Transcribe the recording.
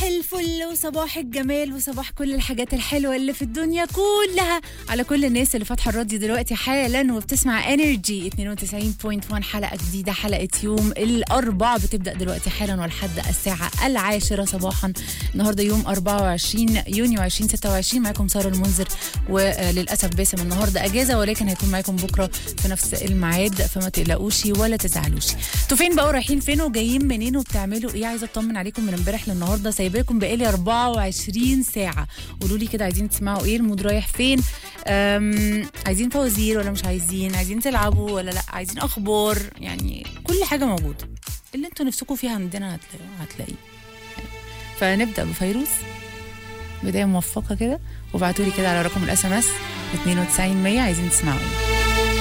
الفل وصباح الجمال وصباح كل الحاجات الحلوة اللي في الدنيا كلها على كل الناس اللي فاتحة الراديو دلوقتي حالا وبتسمع انرجي 92.1 حلقة جديدة حلقة يوم الأربع بتبدأ دلوقتي حالا ولحد الساعة العاشرة صباحا النهاردة يوم 24 يونيو 2026 معاكم سارة المنذر وللأسف باسم النهاردة أجازة ولكن هيكون معاكم بكرة في نفس الميعاد فما تقلقوش ولا تزعلوش انتوا فين بقى رايحين فين وجايين منين وبتعملوا ايه عايزة اطمن عليكم من امبارح للنهارده سايباكم بقالي 24 ساعه قولوا لي كده عايزين تسمعوا ايه المود رايح فين أم، عايزين فوازير ولا مش عايزين عايزين تلعبوا ولا لا عايزين اخبار يعني كل حاجه موجوده اللي انتوا نفسكم فيها عندنا هتلاقيه هتلاقيه فنبدا بفيروز بدايه موفقه كده وابعتوا لي كده على رقم الاس ام اس 92 100 عايزين تسمعوا ايه